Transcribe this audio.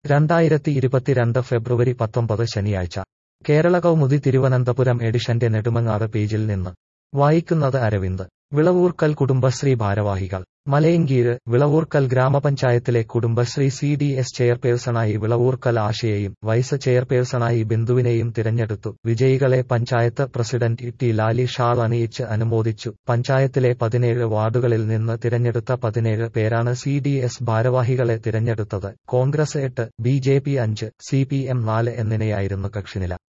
രണ്ടായിരത്തി ഇരുപത്തിരണ്ട് ഫെബ്രുവരി പത്തൊമ്പത് ശനിയാഴ്ച കേരള കൗമുദി തിരുവനന്തപുരം എഡിഷന്റെ നെടുമങ്ങാട് പേജിൽ നിന്ന് വായിക്കുന്നത് അരവിന്ദ് വിളവൂർക്കൽ കുടുംബശ്രീ ഭാരവാഹികൾ മലയങ്കീഴ് വിളവൂർക്കൽ ഗ്രാമപഞ്ചായത്തിലെ കുടുംബശ്രീ സി ഡി എസ് ചെയർപേഴ്സണായി വിളവൂർക്കൽ ആശയെയും വൈസ് ചെയർപേഴ്സണായി ബിന്ദുവിനെയും തിരഞ്ഞെടുത്തു വിജയികളെ panchayat president T Lali shawl അണിയിച്ച് അനുമോദിച്ചു പഞ്ചായത്തിലെ പതിനേഴ് വാർഡുകളിൽ നിന്ന് തിരഞ്ഞെടുത്ത പതിനേഴ് പേരാണ് സി ഡി എസ് ഭാരവാഹികളെ തിരഞ്ഞെടുത്തത് കോൺഗ്രസ് എട്ട് ബി ജെ പി അഞ്ച് സി പി എം നാല് എന്നിവയായിരുന്നു കക്ഷിനില